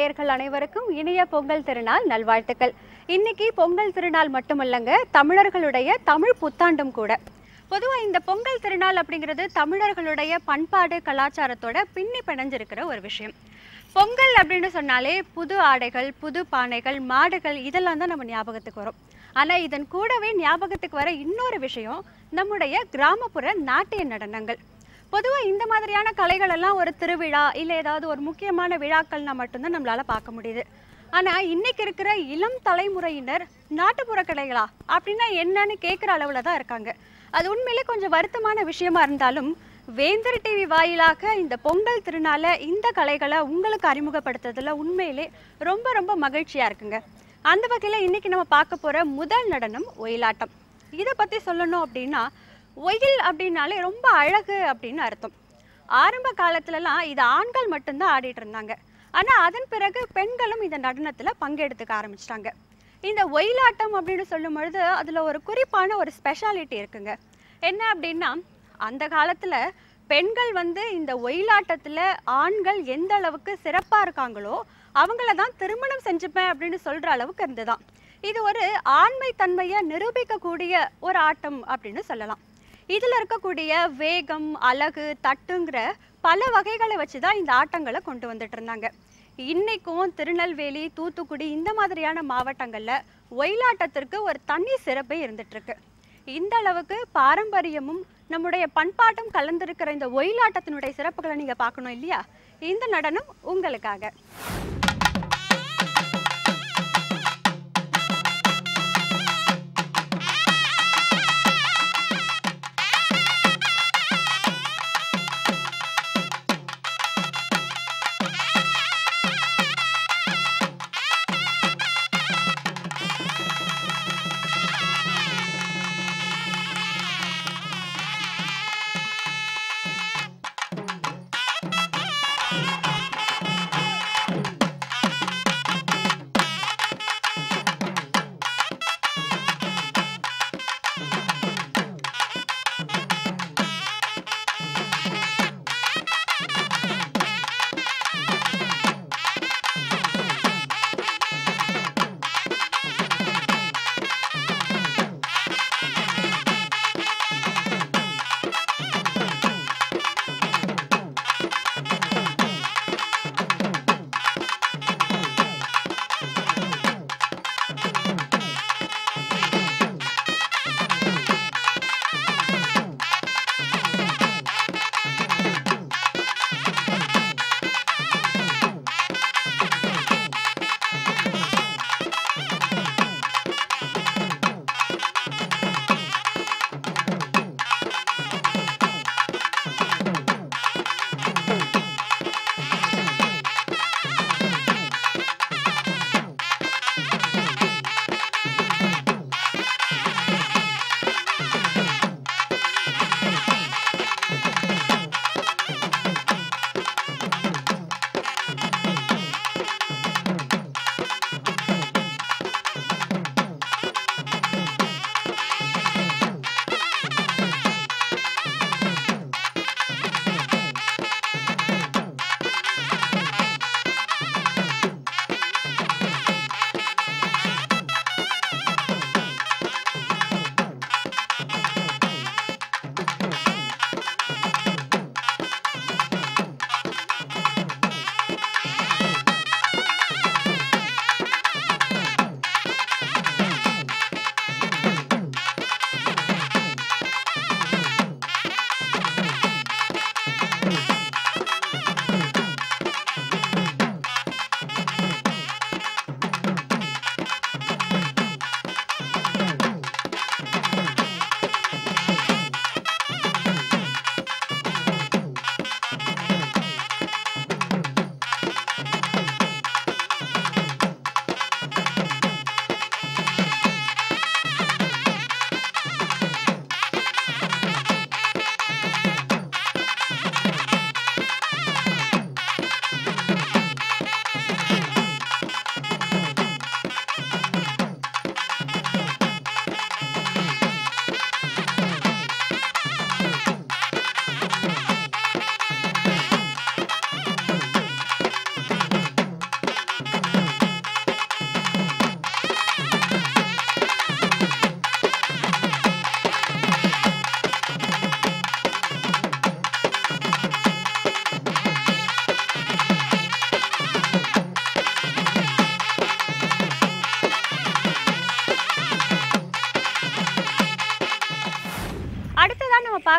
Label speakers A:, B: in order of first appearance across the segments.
A: நேயர்கள் அனைவருக்கும் இனிய பொங்கல் திருநாள் நல்வாழ்த்துக்கள் இன்னைக்கு பொங்கல் திருநாள் மட்டுமல்லங்க தமிழர்களுடைய தமிழ் புத்தாண்டும் கூட பொதுவாக இந்த பொங்கல் திருநாள் அப்படிங்கிறது தமிழர்களுடைய பண்பாடு கலாச்சாரத்தோட பின்னி பிணைஞ்சிருக்கிற ஒரு விஷயம் பொங்கல் அப்படின்னு சொன்னாலே புது ஆடைகள் புது பானைகள் மாடுகள் இதெல்லாம் தான் நம்ம ஞாபகத்துக்கு வரும் ஆனால் இதன் கூடவே ஞாபகத்துக்கு வர இன்னொரு விஷயம் நம்முடைய கிராமப்புற நாட்டிய நடனங்கள் பொதுவாக இந்த மாதிரியான கலைகள் எல்லாம் ஒரு திருவிழா இல்லை ஏதாவது ஒரு முக்கியமான விழாக்கள்னா மட்டும்தான் நம்மளால பார்க்க முடியுது ஆனால் இன்னைக்கு இருக்கிற இளம் தலைமுறையினர் நாட்டுப்புற கலைகளா அப்படின்னா என்னன்னு கேட்குற அளவில் தான் இருக்காங்க அது உண்மையிலே கொஞ்சம் வருத்தமான விஷயமா இருந்தாலும் வேந்தர் டிவி வாயிலாக இந்த பொங்கல் திருநாள இந்த கலைகளை உங்களுக்கு அறிமுகப்படுத்துறதுல உண்மையிலே ரொம்ப ரொம்ப மகிழ்ச்சியா இருக்குங்க அந்த வகையில் இன்னைக்கு நம்ம பார்க்க போற முதல் நடனம் ஒயிலாட்டம் இதை பத்தி சொல்லணும் அப்படின்னா ஒயில் அப்படின்னாலே ரொம்ப அழகு அப்படின்னு அர்த்தம் ஆரம்ப காலத்துலலாம் இது ஆண்கள் மட்டும்தான் ஆடிட்டு இருந்தாங்க ஆனா அதன் பிறகு பெண்களும் இந்த நடனத்துல பங்கெடுத்துக்க ஆரம்பிச்சிட்டாங்க இந்த ஒயிலாட்டம் அப்படின்னு சொல்லும் பொழுது அதுல ஒரு குறிப்பான ஒரு ஸ்பெஷாலிட்டி இருக்குங்க என்ன அப்படின்னா அந்த காலத்துல பெண்கள் வந்து இந்த ஒயிலாட்டத்துல ஆண்கள் எந்த அளவுக்கு சிறப்பா இருக்காங்களோ அவங்கள தான் திருமணம் செஞ்சுப்பேன் அப்படின்னு சொல்ற அளவுக்கு இருந்துதான் இது ஒரு ஆண்மை தன்மையை நிரூபிக்கக்கூடிய ஒரு ஆட்டம் அப்படின்னு சொல்லலாம் இதுல இருக்கக்கூடிய வேகம் அழகு தட்டுங்கிற பல வகைகளை வச்சு தான் இந்த ஆட்டங்களை கொண்டு வந்துட்டு இருந்தாங்க இன்னைக்கும் திருநெல்வேலி தூத்துக்குடி இந்த மாதிரியான மாவட்டங்கள்ல ஒயிலாட்டத்திற்கு ஒரு தனி சிறப்பே இருந்துட்டு இருக்கு இந்த அளவுக்கு பாரம்பரியமும் நம்முடைய பண்பாட்டும் கலந்திருக்கிற இந்த ஒயிலாட்டத்தினுடைய சிறப்புகளை நீங்க பார்க்கணும் இல்லையா இந்த நடனம் உங்களுக்காக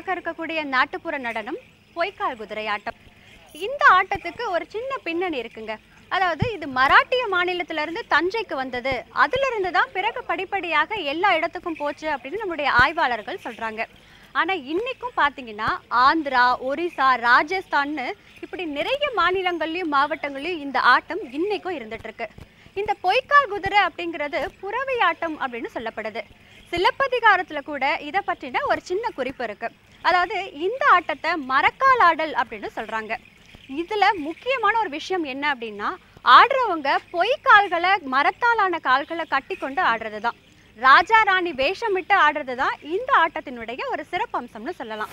A: பார்க்க இருக்கக்கூடிய நாட்டுப்புற நடனம் பொய்க்கால் குதிரை ஆட்டம் இந்த ஆட்டத்துக்கு ஒரு சின்ன பின்னணி இருக்குங்க அதாவது இது மராட்டிய மாநிலத்துல இருந்து தஞ்சைக்கு வந்தது அதுல இருந்து தான் பிறகு படிப்படியாக எல்லா இடத்துக்கும் போச்சு அப்படின்னு நம்முடைய ஆய்வாளர்கள் சொல்றாங்க ஆனா இன்னைக்கும் பாத்தீங்கன்னா ஆந்திரா ஒரிசா ராஜஸ்தான்னு இப்படி நிறைய மாநிலங்கள்லயும் மாவட்டங்கள்லயும் இந்த ஆட்டம் இன்னைக்கும் இருந்துட்டு இருக்கு இந்த பொய்க்கால் குதிரை அப்படிங்கிறது புறவை ஆட்டம் அப்படின்னு சொல்லப்படுது சிலப்பதிகாரத்துல கூட இதை பற்றின ஒரு சின்ன குறிப்பு இருக்கு அதாவது இந்த ஆட்டத்தை மரக்கால் ஆடல் அப்படின்னு சொல்றாங்க இதுல முக்கியமான ஒரு விஷயம் என்ன அப்படின்னா ஆடுறவங்க பொய் கால்களை மரத்தாலான கால்களை கட்டி கொண்டு ஆடுறது தான் ராஜா ராணி வேஷமிட்டு ஆடுறது தான் இந்த ஆட்டத்தினுடைய ஒரு சிறப்பம்சம்னு சொல்லலாம்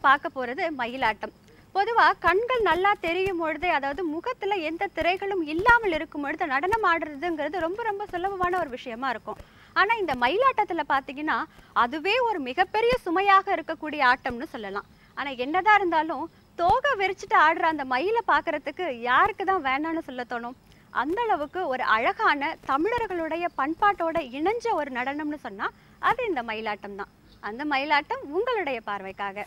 A: பார்க்க போறது மயிலாட்டம் பொதுவா கண்கள் நல்லா தெரியும் பொழுதே அதாவது முகத்துல எந்த திரைகளும் இல்லாமல் இருக்கும் பொழுது நடனம் ஆடுறதுங்கிறது ரொம்ப ரொம்ப சுலபமான ஒரு விஷயமா இருக்கும் ஆனா இந்த மயிலாட்டத்துல பாத்தீங்கன்னா அதுவே ஒரு மிகப்பெரிய சுமையாக இருக்கக்கூடிய ஆட்டம்னு சொல்லலாம் ஆனா என்னதான் இருந்தாலும் தோகை விரிச்சிட்டு ஆடுற அந்த மயிலை பார்க்கறதுக்கு யாருக்கு தான் வேணாம்னு சொல்ல தோணும் அந்த அளவுக்கு ஒரு அழகான தமிழர்களுடைய பண்பாட்டோட இணைஞ்ச ஒரு நடனம்னு சொன்னா அது இந்த மயிலாட்டம் தான் அந்த மயிலாட்டம் உங்களுடைய பார்வைக்காக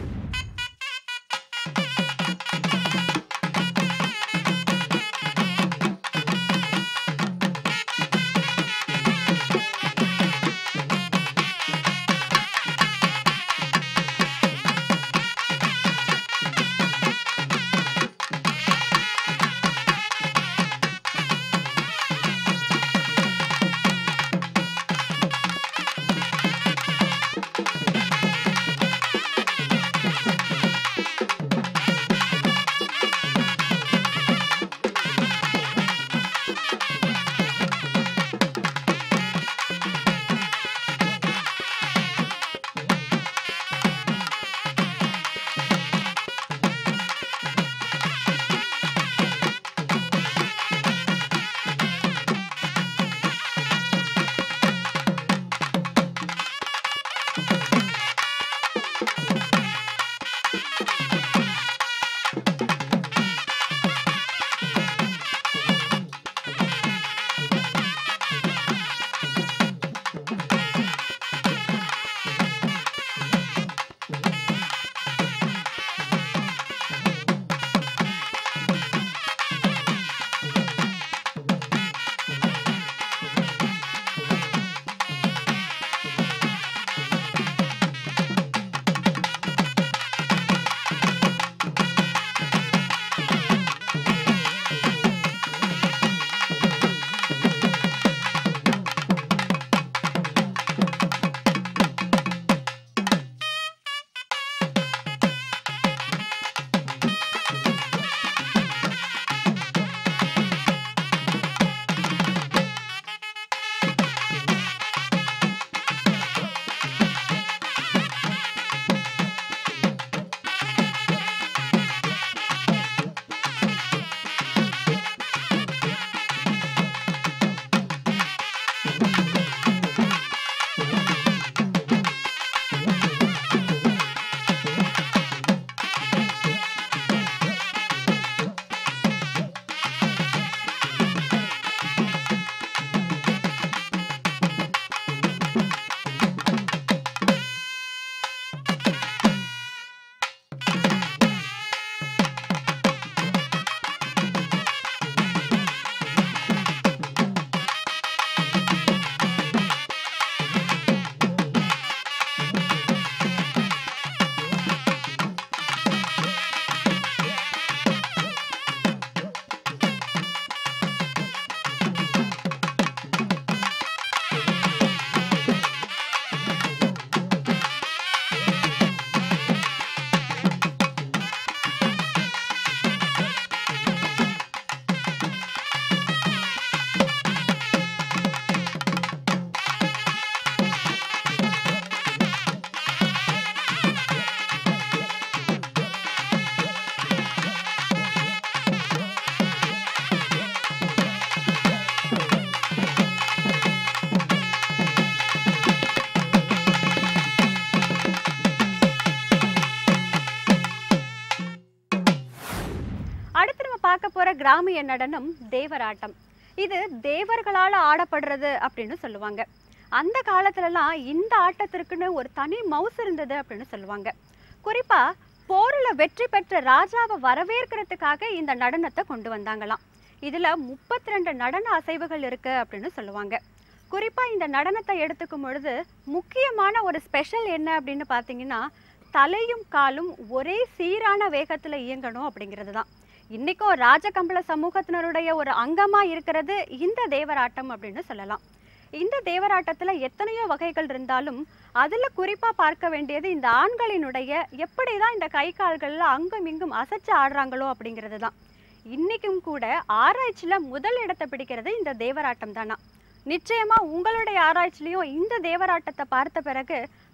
A: அடுத்து நம்ம பார்க்க போற கிராமிய நடனம் தேவராட்டம் இது தேவர்களால ஆடப்படுறது அப்படின்னு சொல்லுவாங்க அந்த காலத்துலலாம் இந்த ஆட்டத்திற்குன்னு ஒரு தனி மவுஸ் இருந்தது அப்படின்னு சொல்லுவாங்க குறிப்பா போர்ல வெற்றி பெற்ற ராஜாவை வரவேற்கிறதுக்காக இந்த நடனத்தை கொண்டு வந்தாங்களாம் இதுல முப்பத்தி ரெண்டு நடன அசைவுகள் இருக்கு அப்படின்னு சொல்லுவாங்க குறிப்பா இந்த நடனத்தை எடுத்துக்கும் பொழுது முக்கியமான ஒரு ஸ்பெஷல் என்ன அப்படின்னு பார்த்தீங்கன்னா தலையும் காலும் ஒரே சீரான வேகத்துல இயங்கணும் அப்படிங்கிறது தான் இன்னைக்கும் ராஜகம்பள சமூகத்தினருடைய ஒரு அங்கமா இருக்கிறது இந்த தேவராட்டம் அப்படின்னு சொல்லலாம் இந்த தேவராட்டத்துல எத்தனையோ வகைகள் இருந்தாலும் அதுல குறிப்பா பார்க்க வேண்டியது இந்த ஆண்களினுடைய எப்படிதான் இந்த கை கால்கள்ல அங்கும் இங்கும் அசைச்சு ஆடுறாங்களோ அப்படிங்கிறது தான் இன்னைக்கும் கூட ஆராய்ச்சியில முதல் இடத்தை பிடிக்கிறது இந்த தேவராட்டம் தானா நிச்சயமா உங்களுடைய ஆராய்ச்சிலையும் இந்த தேவராட்டத்தை பார்த்த பிறகு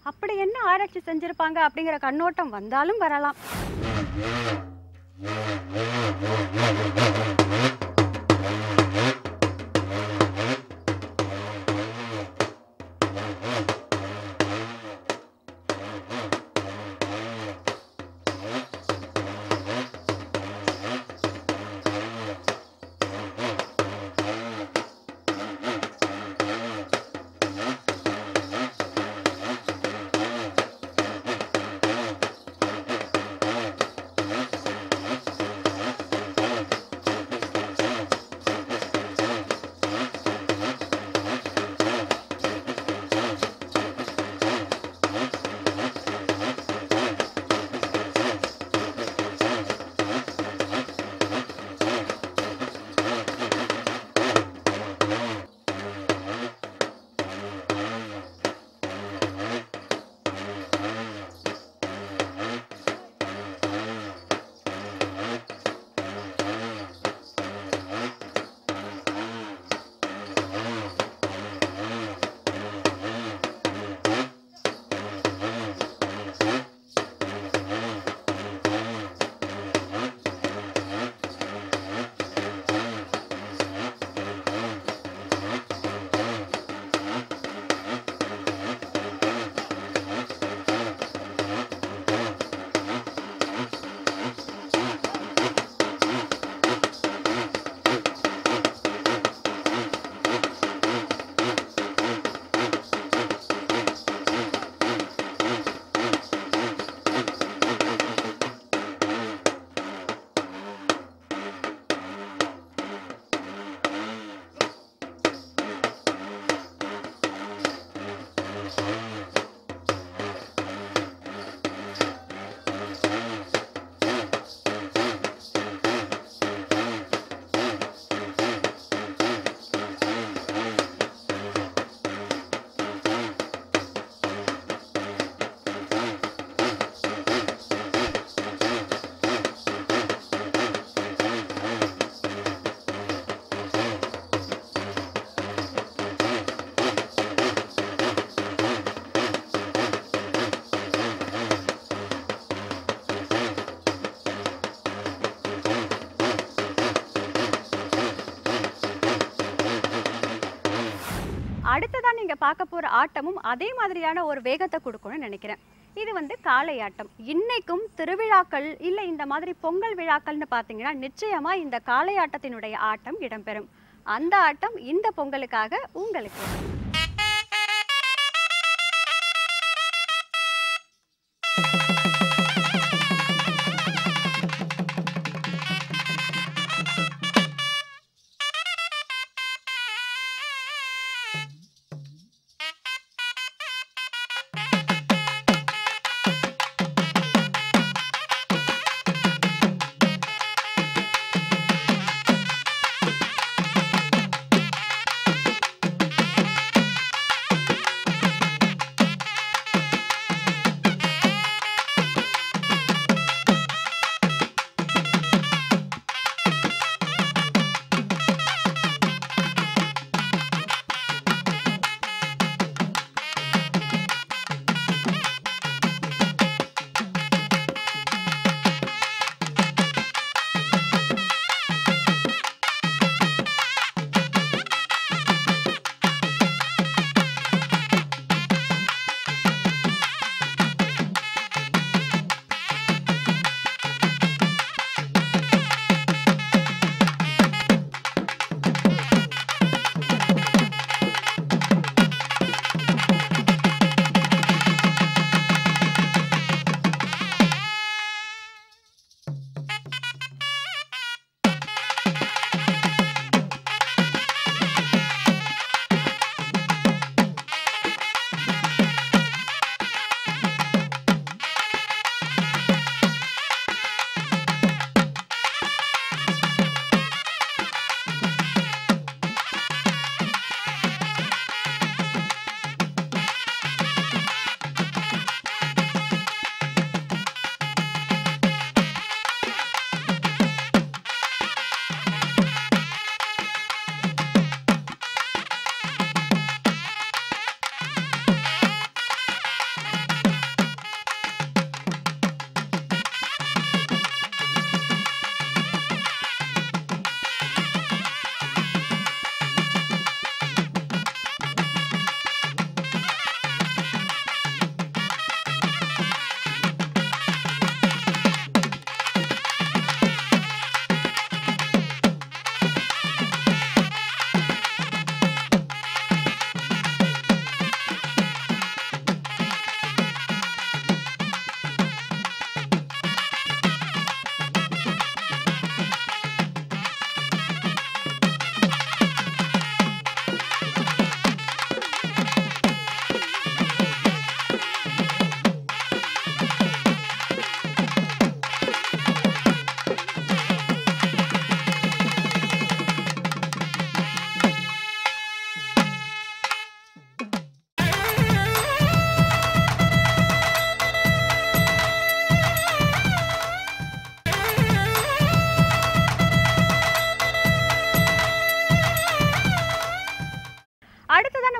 A: அப்படி என்ன ஆராய்ச்சி செஞ்சிருப்பாங்க அப்படிங்கிற கண்ணோட்டம் வந்தாலும் வரலாம் அடுத்ததா நீங்க பார்க்க போற ஆட்டமும் அதே மாதிரியான ஒரு வேகத்தை கொடுக்கும்னு நினைக்கிறேன் இது வந்து காளை ஆட்டம் இன்னைக்கும் திருவிழாக்கள் இல்ல இந்த மாதிரி பொங்கல் விழாக்கள்னு பார்த்தீங்கன்னா நிச்சயமா இந்த காளை ஆட்டத்தினுடைய ஆட்டம் இடம்பெறும் அந்த ஆட்டம் இந்த பொங்கலுக்காக உங்களுக்கு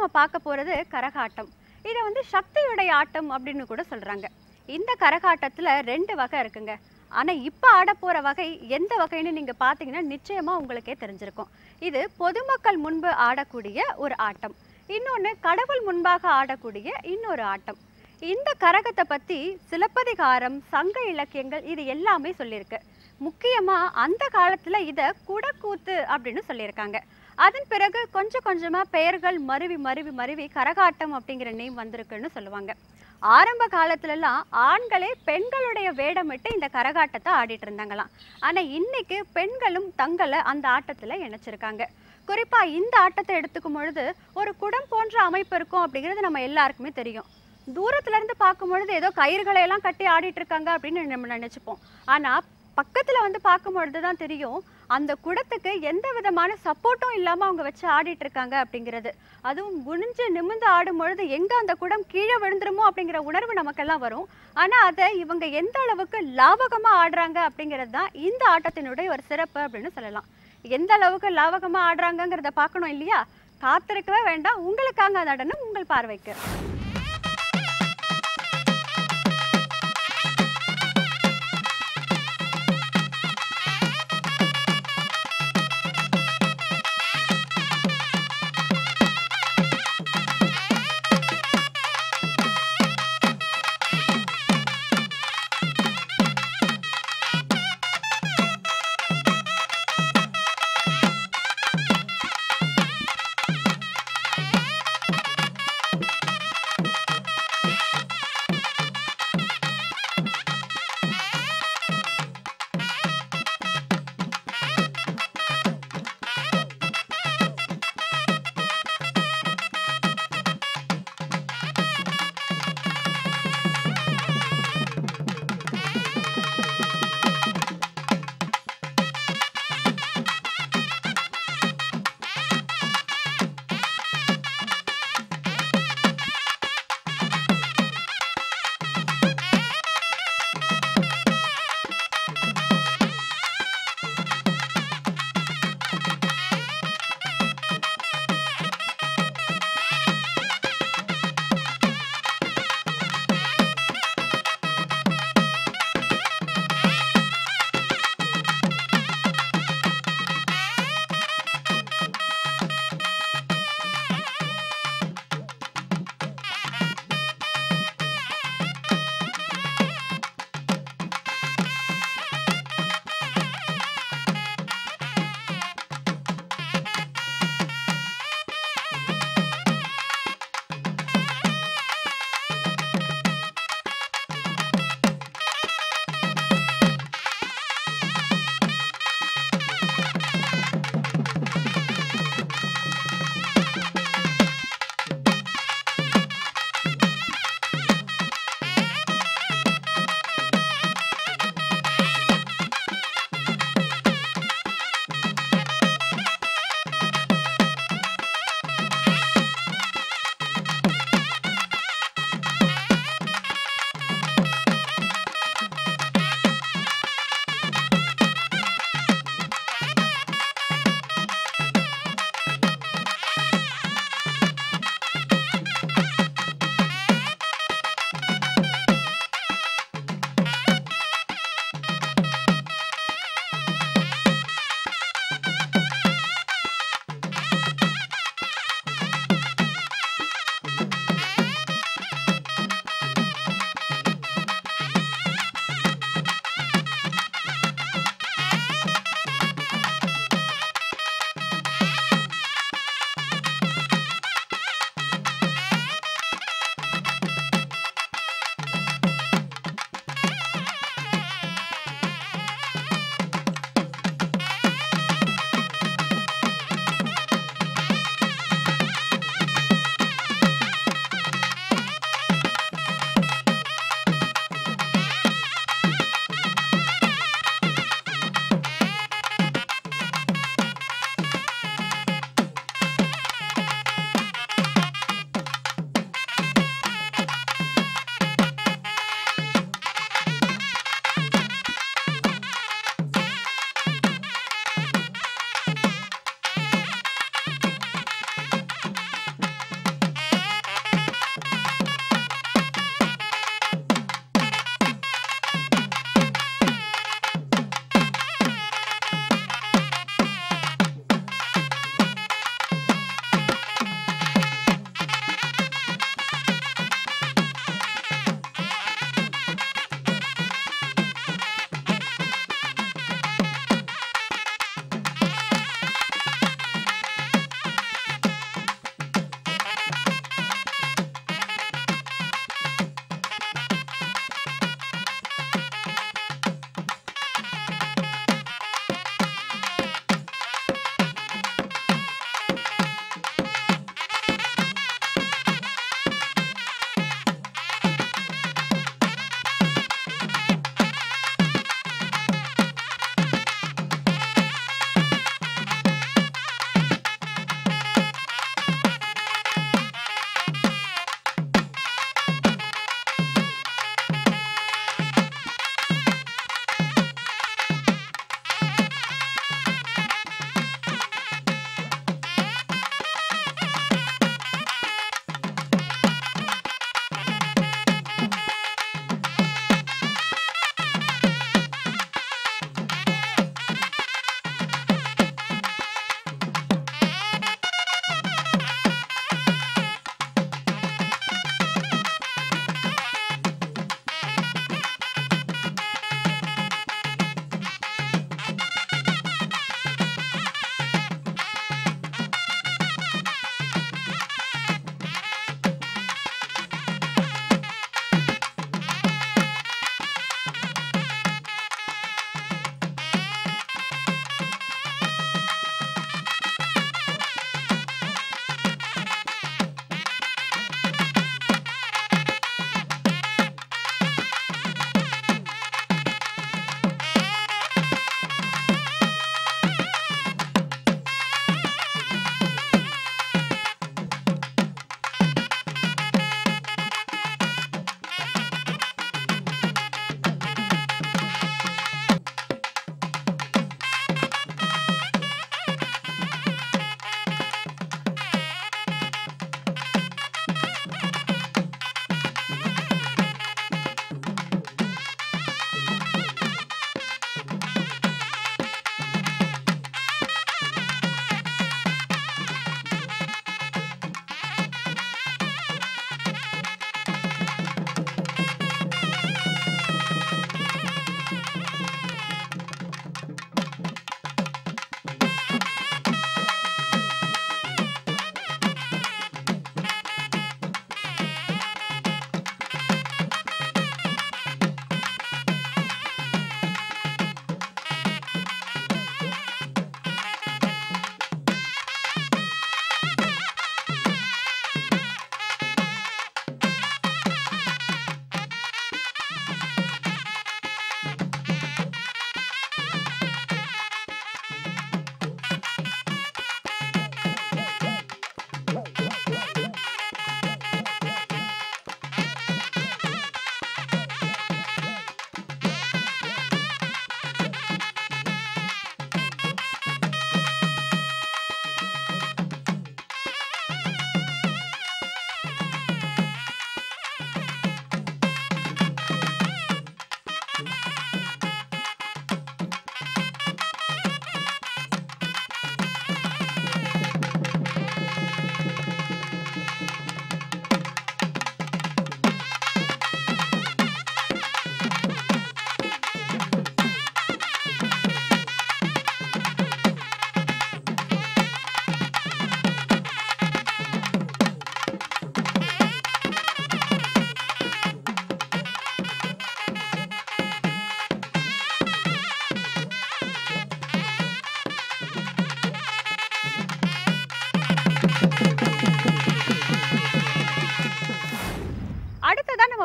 A: நம்ம பார்க்க போறது கரகாட்டம் இதை வந்து சக்தியுடைய ஆட்டம் அப்படின்னு கூட சொல்றாங்க இந்த கரகாட்டத்துல ரெண்டு வகை இருக்குங்க ஆனா இப்ப ஆட போற வகை எந்த வகைன்னு நீங்க பாத்தீங்கன்னா நிச்சயமா உங்களுக்கே தெரிஞ்சிருக்கும் இது பொதுமக்கள் முன்பு ஆடக்கூடிய ஒரு ஆட்டம் இன்னொன்னு கடவுள் முன்பாக ஆடக்கூடிய இன்னொரு ஆட்டம் இந்த கரகத்தை பத்தி சிலப்பதிகாரம் சங்க இலக்கியங்கள் இது எல்லாமே சொல்லியிருக்கு முக்கியமா அந்த காலத்துல இத குடக்கூத்து அப்படின்னு சொல்லியிருக்காங்க அதன் பிறகு கொஞ்சம் கொஞ்சமா பெயர்கள் மருவி மருவி மருவி கரகாட்டம் அப்படிங்கிற நேம் வந்திருக்குன்னு சொல்லுவாங்க ஆரம்ப காலத்துல எல்லாம் ஆண்களே பெண்களுடைய வேடமிட்டு இந்த கரகாட்டத்தை ஆடிட்டு இருந்தாங்களாம் ஆனா இன்னைக்கு பெண்களும் தங்களை அந்த ஆட்டத்துல இணைச்சிருக்காங்க குறிப்பா இந்த ஆட்டத்தை எடுத்துக்கும் பொழுது ஒரு குடம் போன்ற அமைப்பு இருக்கும் அப்படிங்கிறது நம்ம எல்லாருக்குமே தெரியும் தூரத்துல இருந்து பார்க்கும் பொழுது ஏதோ கயிறுகளை எல்லாம் கட்டி ஆடிட்டு இருக்காங்க அப்படின்னு நம்ம நினைச்சுப்போம் ஆனா பக்கத்துல வந்து பார்க்கும் பொழுது தான் தெரியும் அந்த குடத்துக்கு எந்த விதமான சப்போர்ட்டும் இல்லாம அவங்க வச்சு ஆடிட்டு இருக்காங்க அப்படிங்கிறது அதுவும் குனிஞ்சு நிமிர்ந்து ஆடும் பொழுது எங்க அந்த குடம் கீழே விழுந்துருமோ அப்படிங்கிற உணர்வு நமக்கெல்லாம் வரும் ஆனா அதை இவங்க எந்த அளவுக்கு லாவகமா ஆடுறாங்க அப்படிங்கிறது தான் இந்த ஆட்டத்தினுடைய ஒரு சிறப்பு அப்படின்னு சொல்லலாம் எந்த அளவுக்கு லாவகமா ஆடுறாங்கங்கிறத பார்க்கணும் இல்லையா காத்திருக்கவே வேண்டாம் உங்களுக்காக நடனம் உங்கள் பார்வைக்கு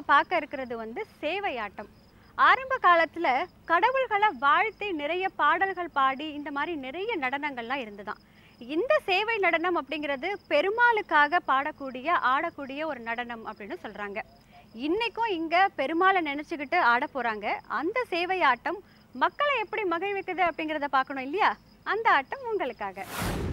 A: பார்க்க இருக்கிறது வந்து சேவையாட்டம் ஆரம்ப காலத்துல கடவுள்களை வாழ்த்தி நிறைய பாடல்கள் பாடி இந்த மாதிரி நிறைய நடனங்கள்லாம் இருந்துதான் இந்த சேவை நடனம் அப்படிங்கிறது பெருமாளுக்காக பாடக்கூடிய ஆடக்கூடிய ஒரு நடனம் அப்படின்னு சொல்றாங்க இன்னைக்கும் இங்க பெருமாளை நினைச்சுக்கிட்டு ஆட போறாங்க அந்த சேவை ஆட்டம் மக்களை எப்படி மகிழ்விக்குது அப்படிங்கிறத பார்க்கணும் இல்லையா அந்த ஆட்டம் உங்களுக்காக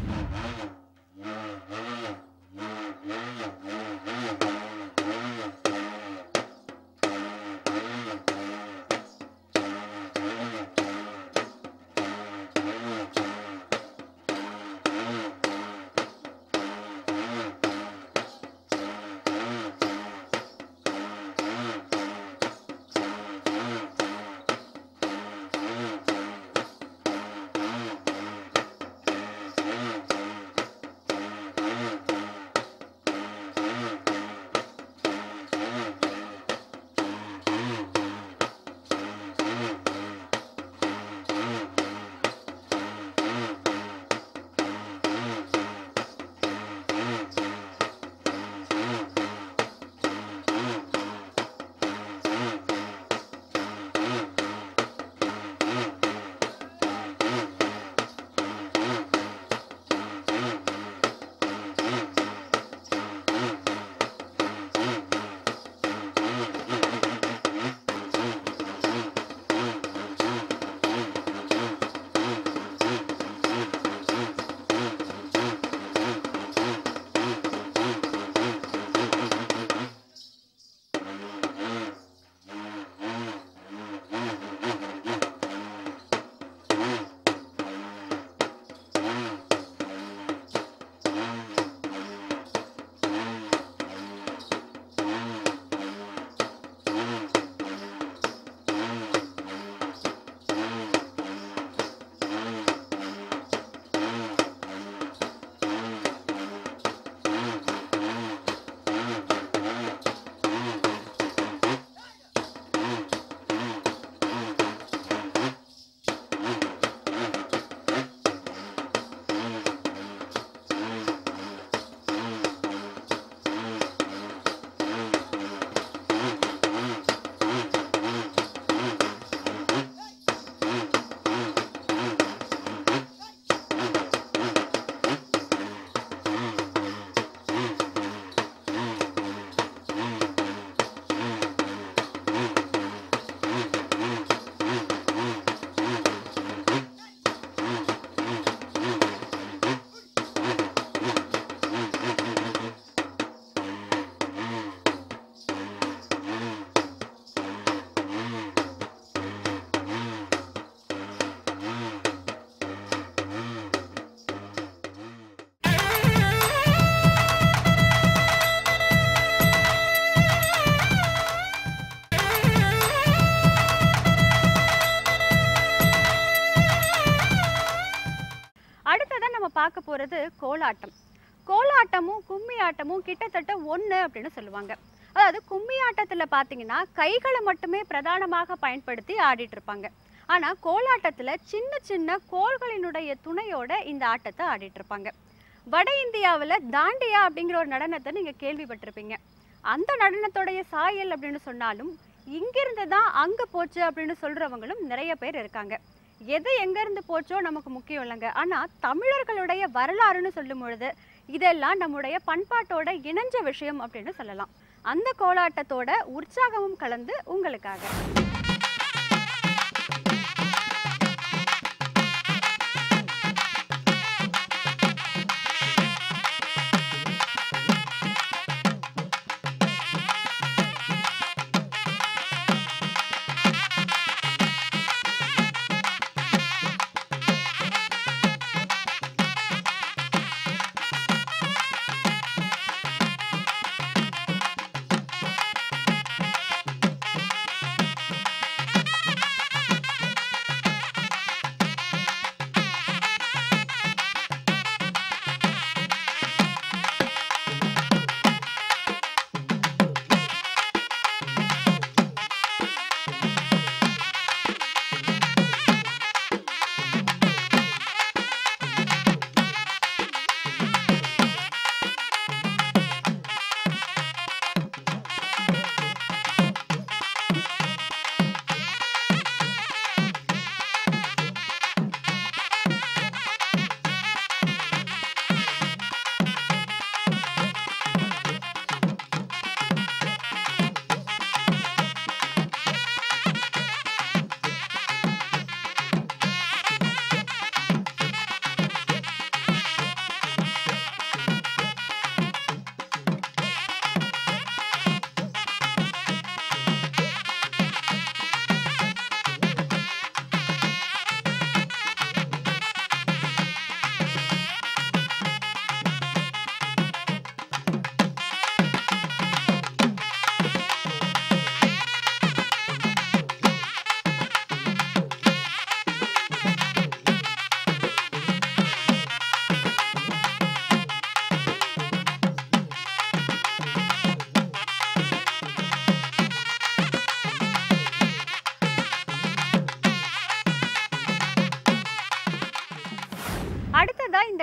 A: அடுத்ததான் நம்ம பார்க்க போறது கோலாட்டம் கோலாட்டமும் கும்மி ஆட்டமும் கிட்டத்தட்ட ஒன்று அப்படின்னு சொல்லுவாங்க அதாவது கும்மி ஆட்டத்துல பார்த்தீங்கன்னா கைகளை மட்டுமே பிரதானமாக பயன்படுத்தி ஆடிட்டு இருப்பாங்க ஆனா கோலாட்டத்துல சின்ன சின்ன கோள்களினுடைய துணையோட இந்த ஆட்டத்தை ஆடிட்டு இருப்பாங்க வட இந்தியாவில் தாண்டியா அப்படிங்கிற ஒரு நடனத்தை நீங்க கேள்விப்பட்டிருப்பீங்க அந்த நடனத்தோடைய சாயல் அப்படின்னு சொன்னாலும் இங்கிருந்து தான் அங்க போச்சு அப்படின்னு சொல்றவங்களும் நிறைய பேர் இருக்காங்க எது எங்கேருந்து போச்சோ நமக்கு முக்கியம் இல்லைங்க ஆனால் தமிழர்களுடைய வரலாறுன்னு சொல்லும் பொழுது இதெல்லாம் நம்முடைய பண்பாட்டோட இணைஞ்ச விஷயம் அப்படின்னு சொல்லலாம் அந்த கோலாட்டத்தோட உற்சாகமும் கலந்து உங்களுக்காக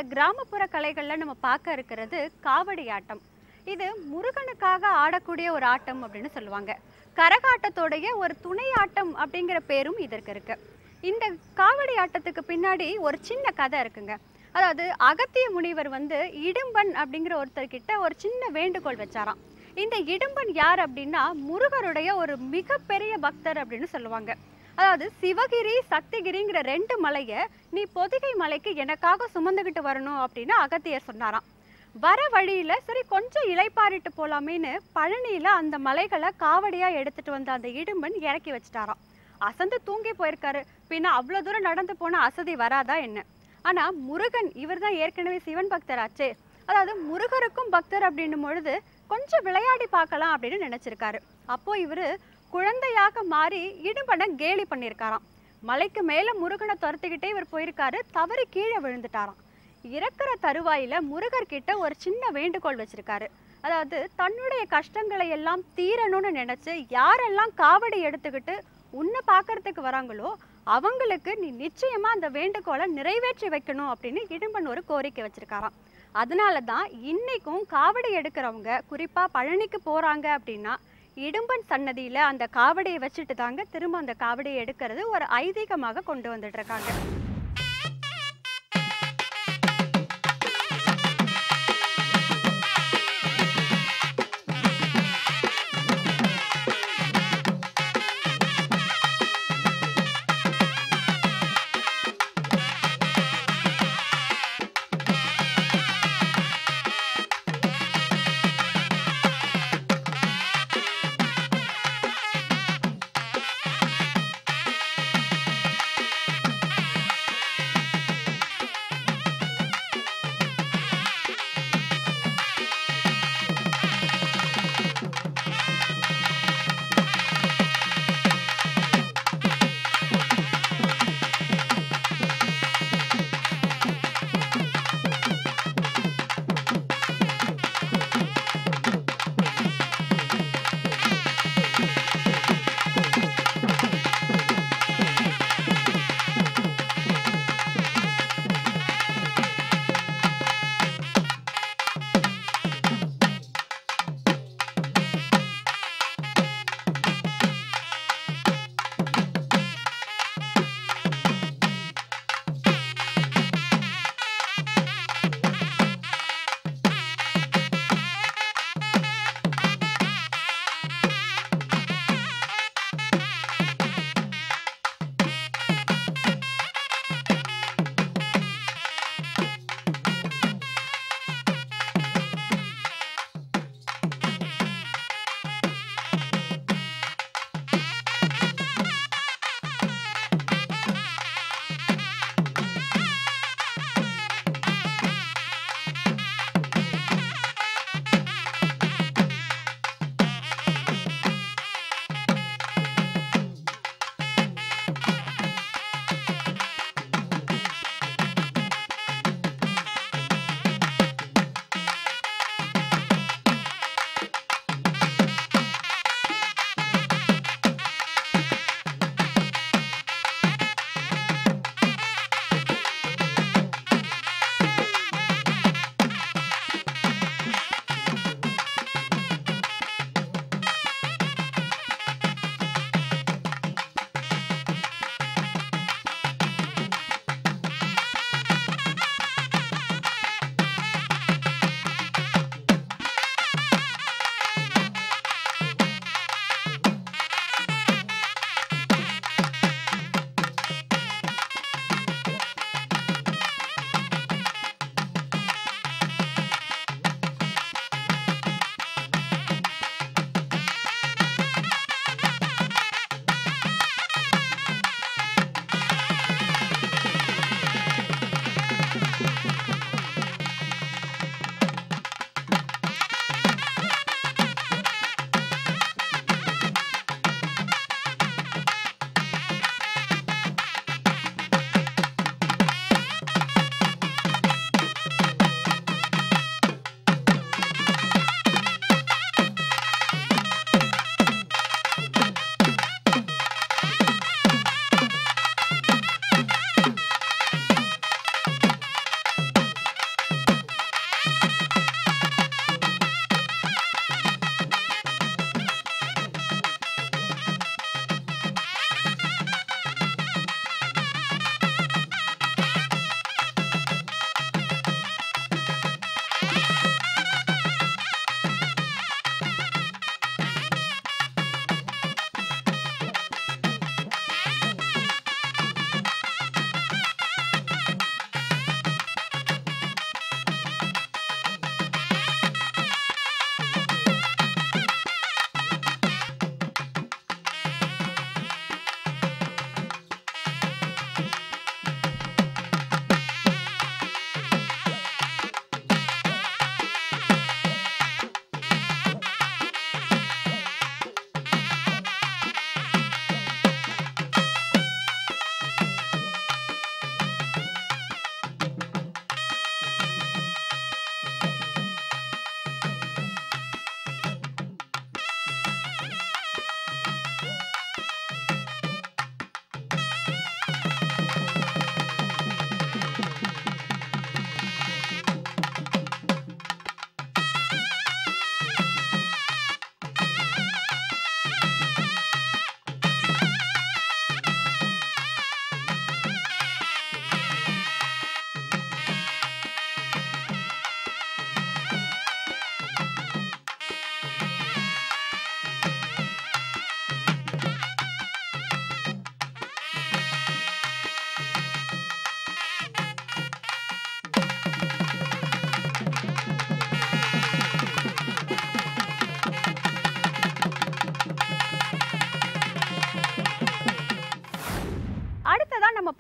A: கிராமப்புற கலைகளில் நம்ம பார்க்க இருக்கிறது காவடி ஆட்டம் இது முருகனுக்காக ஆடக்கூடிய ஒரு ஆட்டம் அப்படின்னு சொல்லுவாங்க கரகாட்டத்தோடைய ஒரு துணை ஆட்டம் அப்படிங்கிற பேரும் இதற்கு இருக்கு இந்த காவடி ஆட்டத்துக்கு பின்னாடி ஒரு சின்ன கதை இருக்குங்க அதாவது அகத்திய முனிவர் வந்து இடும்பன் அப்படிங்கிற ஒருத்தர்கிட்ட ஒரு சின்ன வேண்டுகோள் வச்சாராம் இந்த இடும்பன் யார் அப்படின்னா முருகருடைய ஒரு மிகப்பெரிய பக்தர் அப்படின்னு சொல்லுவாங்க அதாவது சிவகிரி சக்திகிரிங்கிற ரெண்டு மலையை நீ பொதிகை மலைக்கு எனக்காக சுமந்துக்கிட்டு வரணும் அப்படின்னு அகத்தியர் சொன்னாராம் வர வழியில சரி கொஞ்சம் இளைப்பாறிட்டு போலாமேன்னு பழனியில அந்த மலைகளை காவடியா எடுத்துட்டு வந்த அந்த இடும்பன் இறக்கி வச்சுட்டாராம் அசந்து தூங்கி போயிருக்காரு பின்ன அவ்வளோ தூரம் நடந்து போனா அசதி வராதா என்ன ஆனா முருகன் இவர் தான் ஏற்கனவே சிவன் பக்தராச்சே அதாவது முருகருக்கும் பக்தர் அப்படின்னும் பொழுது கொஞ்சம் விளையாடி பார்க்கலாம் அப்படின்னு நினைச்சிருக்காரு அப்போ இவரு குழந்தையாக மாறி இடும்பனை கேலி பண்ணியிருக்காராம் மலைக்கு மேல முருகனை துரத்திக்கிட்டே இவர் போயிருக்காரு தவறி கீழே விழுந்துட்டாராம் இறக்குற தருவாயில முருகர் கிட்ட ஒரு சின்ன வேண்டுகோள் வச்சிருக்காரு அதாவது தன்னுடைய கஷ்டங்களை எல்லாம் தீரணும்னு நினைச்சு யாரெல்லாம் காவடி எடுத்துக்கிட்டு உன்னை பார்க்கறதுக்கு வராங்களோ அவங்களுக்கு நீ நிச்சயமா அந்த வேண்டுகோளை நிறைவேற்றி வைக்கணும் அப்படின்னு இடும்பன் ஒரு கோரிக்கை வச்சிருக்காராம் அதனால தான் இன்னைக்கும் காவடி எடுக்கிறவங்க குறிப்பா பழனிக்கு போறாங்க அப்படின்னா இடும்பன் சன்னதியில அந்த காவடியை வச்சுட்டு தாங்க திரும்ப அந்த காவடியை எடுக்கிறது ஒரு ஐதீகமாக கொண்டு வந்துட்டு இருக்காங்க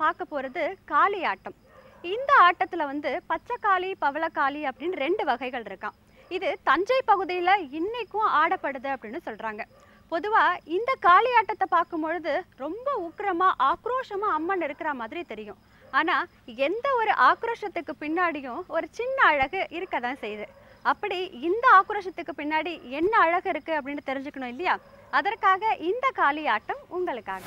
A: பார்க்க போகிறது காளி ஆட்டம் இந்த ஆட்டத்தில் வந்து பச்சைக்காளி பவளக்காளி அப்படின்னு ரெண்டு வகைகள் இருக்கான் இது தஞ்சை பகுதியில் இன்னைக்கும் ஆடப்படுது அப்படின்னு சொல்கிறாங்க பொதுவாக இந்த காளி ஆட்டத்தை பார்க்கும் பொழுது ரொம்ப உக்கிரமாக ஆக்ரோஷமாக அம்மன் இருக்கிற மாதிரி தெரியும் ஆனால் எந்த ஒரு ஆக்ரோஷத்துக்கு பின்னாடியும் ஒரு சின்ன அழகு இருக்க தான் செய்யுது அப்படி இந்த ஆக்ரோஷத்துக்கு பின்னாடி என்ன அழகு இருக்குது அப்படின்னு தெரிஞ்சுக்கணும் இல்லையா அதற்காக இந்த காளி ஆட்டம் உங்களுக்காக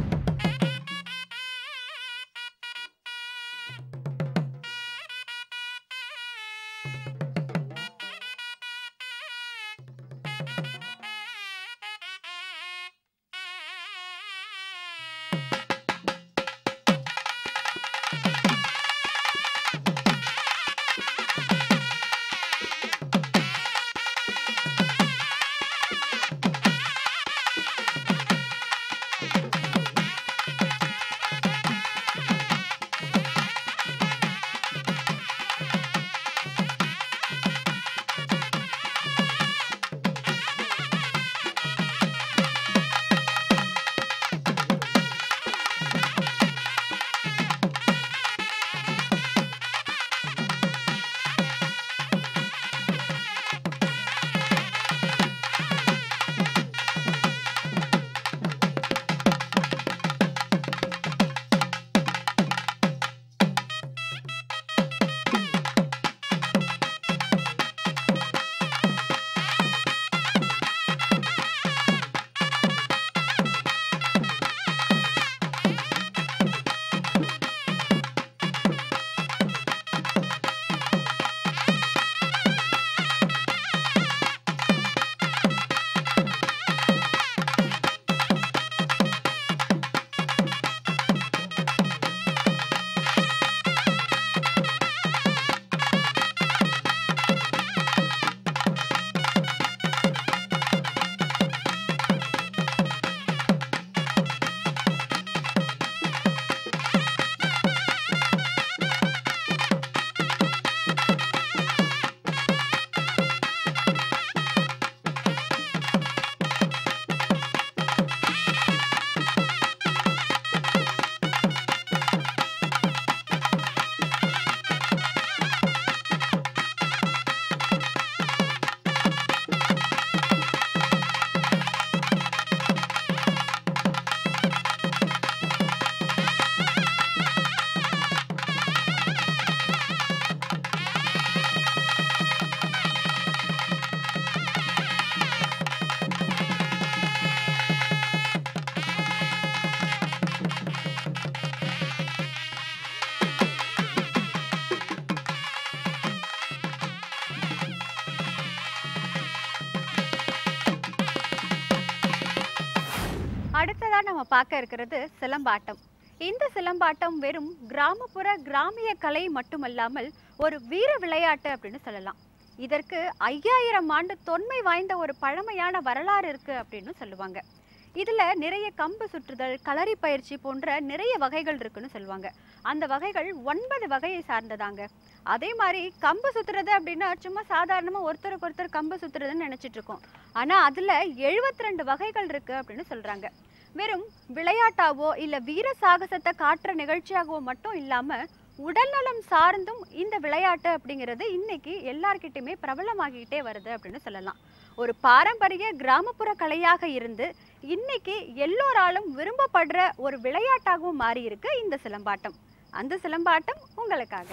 A: அடுத்ததா நம்ம பார்க்க இருக்கிறது சிலம்பாட்டம் இந்த சிலம்பாட்டம் வெறும் கிராமப்புற கிராமிய கலை மட்டுமல்லாமல் ஒரு வீர விளையாட்டு அப்படின்னு சொல்லலாம் இதற்கு ஐயாயிரம் ஆண்டு தொன்மை வாய்ந்த ஒரு பழமையான வரலாறு இருக்கு அப்படின்னு சொல்லுவாங்க இதுல நிறைய கம்பு சுற்றுதல் களரி பயிற்சி போன்ற நிறைய வகைகள் இருக்குன்னு சொல்லுவாங்க அந்த வகைகள் ஒன்பது வகையை சார்ந்ததாங்க அதே மாதிரி கம்பு சுத்துறது அப்படின்னா சும்மா சாதாரணமா ஒருத்தருக்கு ஒருத்தர் கம்பு சுத்துறதுன்னு நினைச்சிட்டு இருக்கோம் ஆனா அதுல 72 ரெண்டு வகைகள் இருக்கு அப்படின்னு சொல்றாங்க வெறும் விளையாட்டாவோ இல்ல வீர சாகசத்தை காட்டுற நிகழ்ச்சியாகவோ மட்டும் இல்லாம உடல்நலம் சார்ந்தும் இந்த விளையாட்டு அப்படிங்கிறது இன்னைக்கு எல்லார்கிட்டயுமே பிரபலமாகிக்கிட்டே வருது அப்படின்னு சொல்லலாம் ஒரு பாரம்பரிய கிராமப்புற கலையாக இருந்து இன்னைக்கு எல்லோராலும் விரும்பப்படுற ஒரு விளையாட்டாகவும் மாறி இருக்கு இந்த சிலம்பாட்டம் அந்த சிலம்பாட்டம் உங்களுக்காக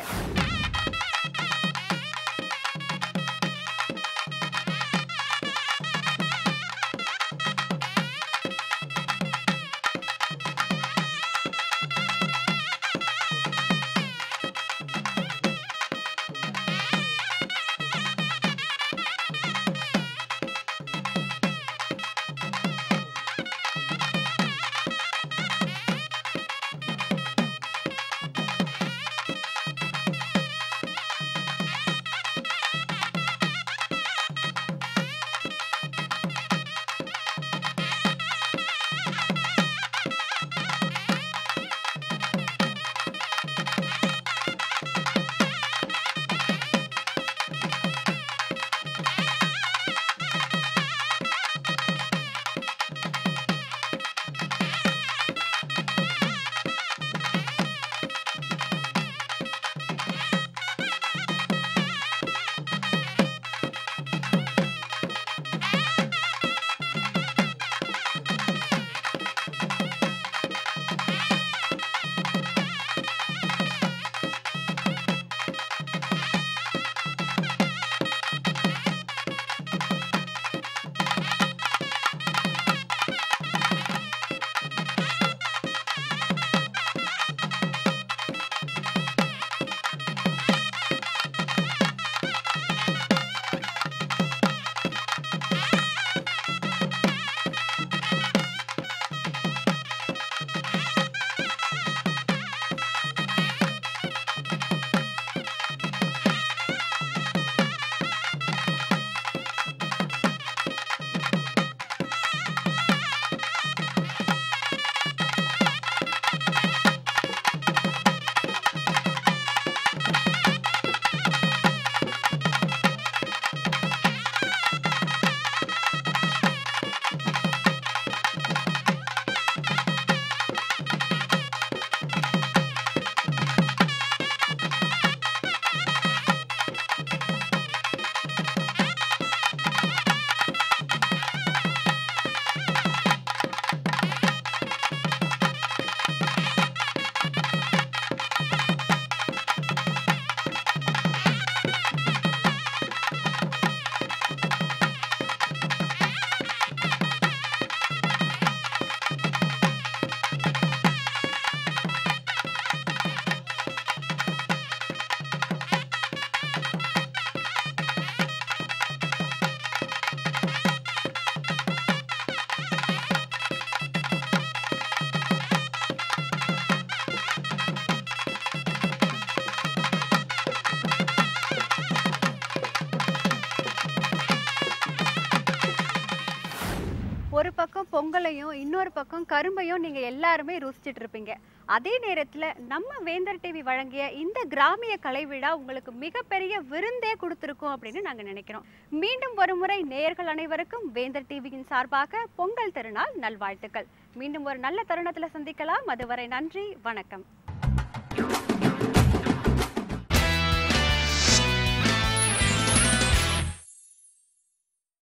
A: ஒரு பக்கம் பொங்கலையும் இன்னொரு பக்கம் கரும்பையும் நீங்க எல்லாருமே ருசிச்சிட்டு இருப்பீங்க அதே நேரத்துல நம்ம வேந்தர் டிவி வழங்கிய இந்த கிராமிய கலை விழா உங்களுக்கு மிகப்பெரிய விருந்தே கொடுத்துருக்கோம் அப்படின்னு நாங்க நினைக்கிறோம் மீண்டும் ஒரு முறை நேயர்கள் அனைவருக்கும் வேந்தர் டிவியின் சார்பாக பொங்கல் திருநாள் நல்வாழ்த்துக்கள் மீண்டும் ஒரு நல்ல தருணத்துல சந்திக்கலாம் அதுவரை நன்றி வணக்கம்